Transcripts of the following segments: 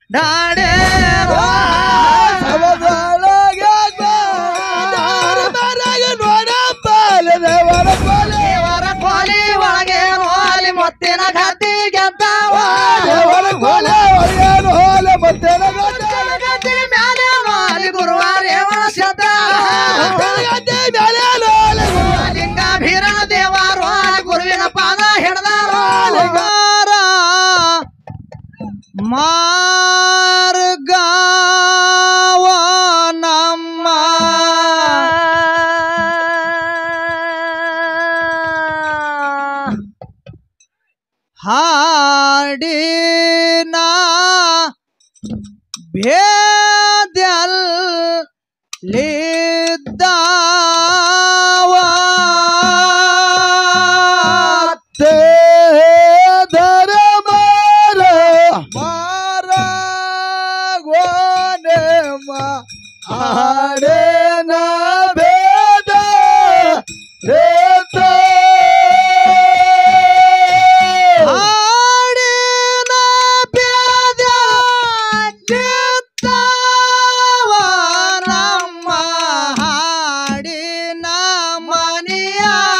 ಡಾಡೆ ದೇವರ ಕೋಲಿ ಒಳಗೆ ನೋಲಿ ಮುತ್ತಿನ ಗತಿ ಗೆದ್ದಾವ ಗತಿ ಮ್ಯಾಲೆ ನೋಲಿ ಗುರುವಾರ ರೇವಣ ಶತ ಲಿಂಗ ಭೀರಣ ದೇವಾರು ಗುರುವಿನ ಪಾದ ಹಿಡ್ದಾರು ಮಾರ್ಗವ ನಮ್ಮ ಹಾಡಿನ ಭೇದ್ಯಲ್ ಹಾಡೇನ ಬೇದ ರೇತ ಹಾಡಿನ ಭೇದ ಗೆದ್ದವ ನಮ್ಮ ಹಾಡಿನ ಮನೆಯ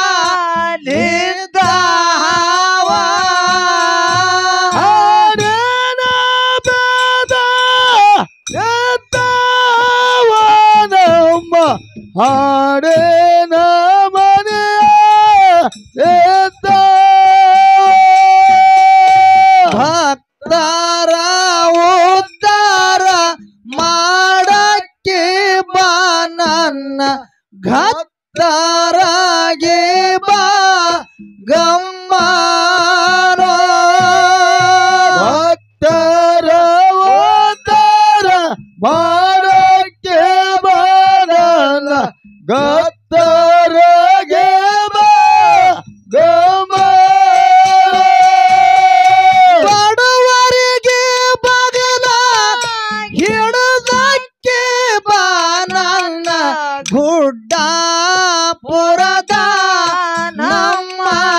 ಹಾಡೇನ ಬೇದ ರೇತವ ನಮ್ಮ ಹಾಡೇನ ಮನೆಯ ರೇತ ಭಕ್ತರ ಉದ್ಧಾರ ಮಾಡಕ್ಕೆ ಬಾ ನನ್ನ ಗತ್ತರಾಗಿ ಬಾ ಗಮ್ಮನೋ ಭಕ್ತರ ಓದಾರ ಮಾಡಕ್ಕೆ ಬಾರನ ಗತ್ತರಗೆ ಬಾ ಗಮ ಬಡವರಿಗೆ ಬಗಲ ಹಿಡಿದಕ್ಕೆ ಬಾ ನನ್ನ ಗುಡ್ಡ ಪುರದ ನಮ್ಮ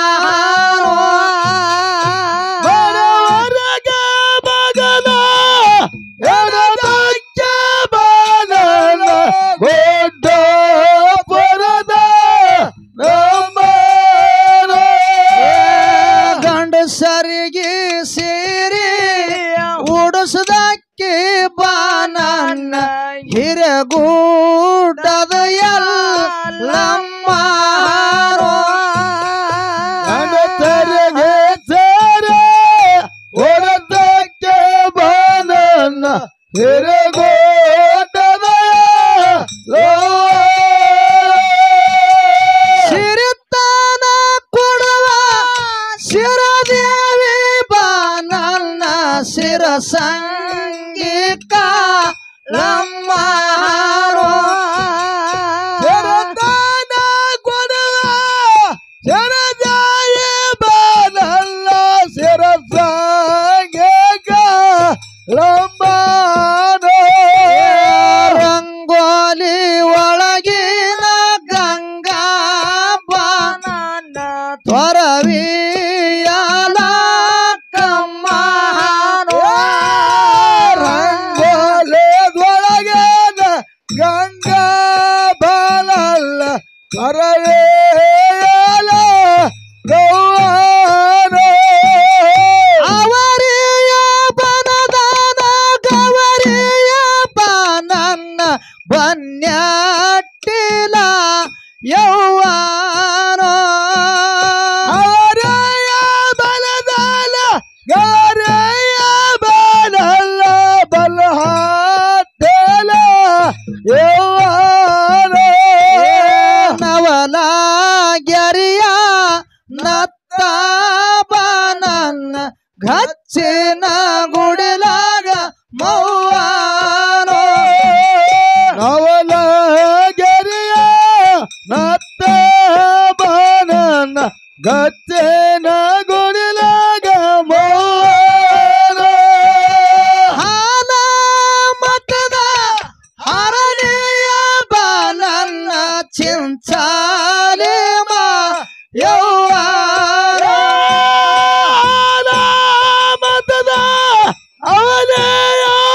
ಬಡವರಗೆ ಬಗಲ ಎಡದಕ್ಕೆ ಬಾರನ ಗೊಡ್ಡ ಪುರದ ನಮ್ಮ ಗಂಡಸರಿಗೆ ಸೇರಿ ಉಡಿಸದಕ್ಕೆ ಬಾ ನನ್ನ ಹಿರಗೂಡದ ಎಲ್ಲಮ್ಮ ಗಣತರಿಗೆ ಸೇರೆ ಹೊರತಕ್ಕೆ ಬಾನನ್ನ ಹಿರಗೋಟದ ಸಿರಿತಾನ ಕೊಡುವ ಶಿರದೇವಿ ಬಾ ನನ್ನ ಶಿರ ಸಂಗೀಕ ಲಮ್ಮ ಶರದಾನ ಕೊಡುವ ಶರದಾಯ ಬಾನಲ್ಲ ಶಿರಸಾಂಗೇಕ ಲಂಬಾನೋ ರಂಗೋಲಿ ಒಳಗಿನ ಗಂಗಾ ಬಾನನ ತೊರವಿಯಲ ಕಮ್ಮ ರಂಗೋಲೆದೊಳಗೇನ ಗಂಗಾ ಬಾಲಲ್ಲ ಕರವೇಲ ಗೌವಾನೋ ಅವರಿಯ ಬನದಾನ ಗವರಿಯ ಬಾನನ್ನ ಬನ್ಯಟ್ಟಿಲ ಯೌವಾನೋ ಅವರಯ ಬಲದಾಲ ಗಾರಯ ಬಾಲಲ್ಲ ಬಲಹಾಟೇಲ ಯೌವಾನೋ ನವಲ ಗೆರಿಯ ನತ್ತ ಬಾನನ್ನ ಗಚ್ಚಿನ ಗುಡಿಲಾಗ ಮೌವಾನೋ ನವಲ ಗೆರಿಯ ನತ್ತ ಬಾನನ ಗಚ್ಚೆನ ಗುಡಿಲಾಗ ಮೋನ ಹಾಲ ಮತದ ಹರಣಿಯ ಬಾನನ್ನ ಚಿಂಚಾಲೆ ಮಾ ಯೌವಾನೋ ಮತದ ಅವನೇ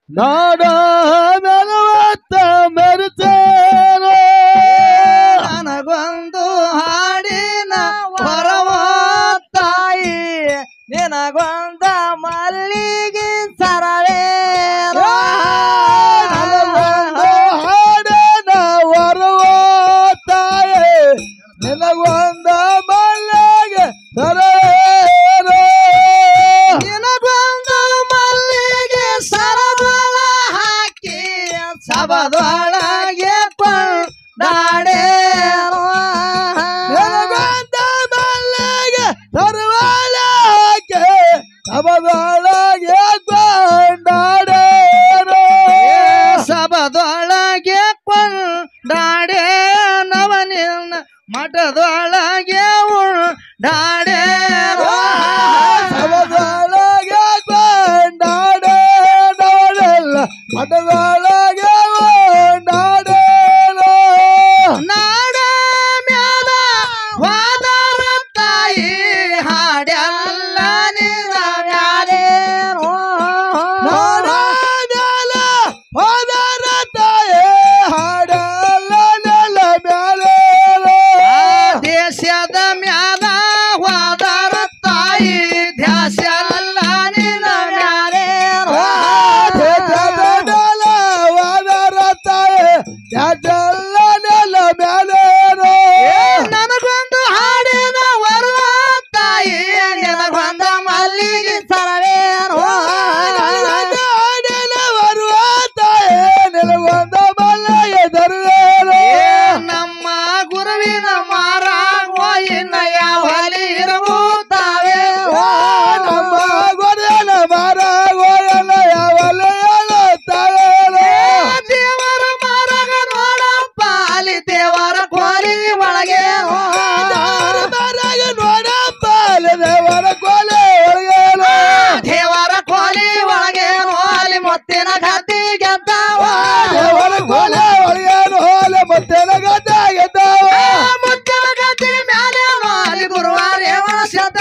ನಾಡ ಮೆಲುವತ್ತ ಮೆರೆತೇನೋ ನನಗೊಂದು ಹಾಡಿನ ವರವ ತಾಯಿ ನಿನಗೊಂದ ಮಲ್ಲಿಗೆ ಸರಳೇ ನನಗೊಂದು ಹಾಡನ ವರುವ ತಾಯೇ ನಿನಗೊಂದ ಮಲ್ಲಿಗೆ ಸರೇನೋ ನಿನಗೊಂದು ಮಲ್ಲಿಗೆ ಸರಬಳ ಹಾಕಿ ಸಬದೊಳಗೆ ಕೊಂಡಾಡೇ ನಿನಗೊಂದ ಮಲ್ಲಿಗೆ ಸರ್ವಾಳಕ್ಕೆ ಸಬದೊಳಗೆ ಕೊಂಡಾಡೇನೋ ಸಬದೊಳಗೆ ಕೊಂಡಾಡೆ ನವನಿನ್ನ ಮಠದೊಳಗೆ ಉಂಡಾಡೆ ಸಬದೊಳಗೆ ಕೊಂಡಾಡೇ ನೋಡಲ್ಲ ಮಠದೊಳಗೆ ಕೊಂಡಾಡೇನೋ ನಾಡ ಮ್ಯಾಲ ವಾದರ ತಾಯಿ ಹಾಡ್ಯಲ್ಲ ನಿನ್ನ ಮ್ಯಾಲೆ ನೋಡಲ್ಲ ಹೋದರ ತಾಯೇ ಹಾಡಲ್ಲ ನೆಲ ಮ್ಯಾಲೆ ದೇಶದ ಮ್ಯಾಲ ವಾದರ ತಾಯಿ ಧ್ಯಾಸಲ್ಲ ನಿನ್ನ ಮ್ಯಾಲೆ ನನಗೊಂದು ಹಾಡಿನ ವರುವ ತಾಯಿ ನಿನಗೊಂದ ಮಲ್ಲಿಗೆ ಸರವೇನು ನಮ್ಮ ಗುರುವಿನ ಮಾರಾಗುವ ಇನ್ನ ಯಾವಲಿ ಇರಬೂತಾವೆ ದೇವರ ಮಾರಾಗ ನೋಡಪ್ಪ ಅಲ್ಲಿ ದೇವರ ಕೋಲಿ ಒಳಗೆ ದೇವರ ಕೋಲಿ ಒಳಗೆ ಅಲ್ಲಿ ಮುತ್ತಿನ ಗದ್ದಿ ಗೆದ್ದಾವ ಮತ್ತೆ ಗೆದ್ದಾವ ಮುತ್ತಿನ ಗದ್ದಿ ಮ್ಯಾಲೆ ಅಲ್ಲಿ ಗುರುವಾರ ಯವಣ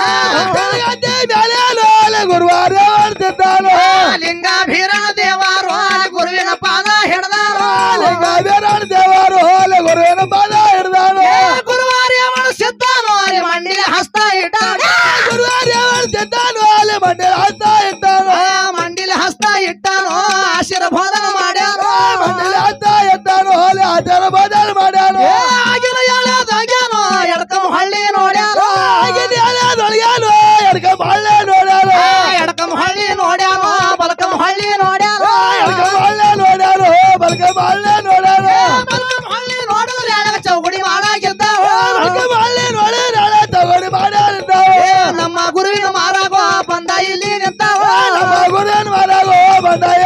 ಗುರುವಾರ ಮಾಡ್ತಿದ್ದಾನು ಲಿಂಗ ಭೀರಣ ದೇವರು ಅಲ್ಲಿ ಗುರುವಿನ ಪಾದ ಹಿಡ್ದಾರು ದೇವರು ಹೋಲೆ ಗುರುವಿನ ಪಾದ ಹಿಡ್ದಾನು ಗುರುವಾರ ಯವಣ ಸಿದ್ಧಾನು ಅಲ್ಲಿ ಮಂಡಿಗೆ ಹಸ್ತ ಇಟ್ಟಾನು ಗುರುವಾರ ಮಾಡ್ತಿದ್ದಾನು ಅಲ್ಲಿ ಮಂಡ್ಯ ಹಸ್ತ ಇದ್ದಾನು ಆ ಮಂಡಿಲಿ ಹಸ್ತ ಇಟ್ಟಾನು ಆಶೀರ್ವಾದನ ಮಾಡ್ಯಾರು ಮಂಡ್ಯ ಹಸ್ತ ಇದ್ದಾನು ಹೋಲೆ ಆಚಾರ ಬದಲು ಮಾಡ್ಯಾನು ಏ, ಆಗಿನ ಎಳೆದಾಗ್ಯಾನು ಎಡ್ಕಂ ಹಳ್ಳಿ ನೋಡ್ಯಾರು ಆಗಿನ ಎಳೆದೊಳಗ್ಯಾನು ಎಡ್ಕ ಬಳ್ಳೆ ನೋಡ್ಯಾನು ಎಡ್ಕಂ ಹಳ್ಳಿ ನೋಡ್ಯಾನು ಬಲಕಂ ಹಳ್ಳಿ ನೋಡ್ಯಾರು ಎಡ್ಕ ಬಳ್ಳೆ ನೋಡ್ಯಾನು ಬಲ್ಕ ಬಳ್ಳೆ ನೋಡ್ಯಾನು ಬಲಕಂ ಹಳ್ಳಿ ನೋಡಿದ್ರೆ ಎಡಗ ಚೌಗುಡಿ ಮಾಡಾಗಿದ್ದಾವ ಬಲ್ಕ ಬಳ್ಳೆ ನೋಡಿ ನಾಳೆ ತಗೊಂಡು ಮಾಡ್ಯಾರಿದ್ದಾವೆ ನಮ್ಮ ಗುರುವಿನ ಮಾರಾಗೋ ಬಂದ ಇಲ್ಲಿ ನಿಂತಾವ ನಮ್ಮ ಗುರುವಿನ ಮನೆಗೂ ಬಂದ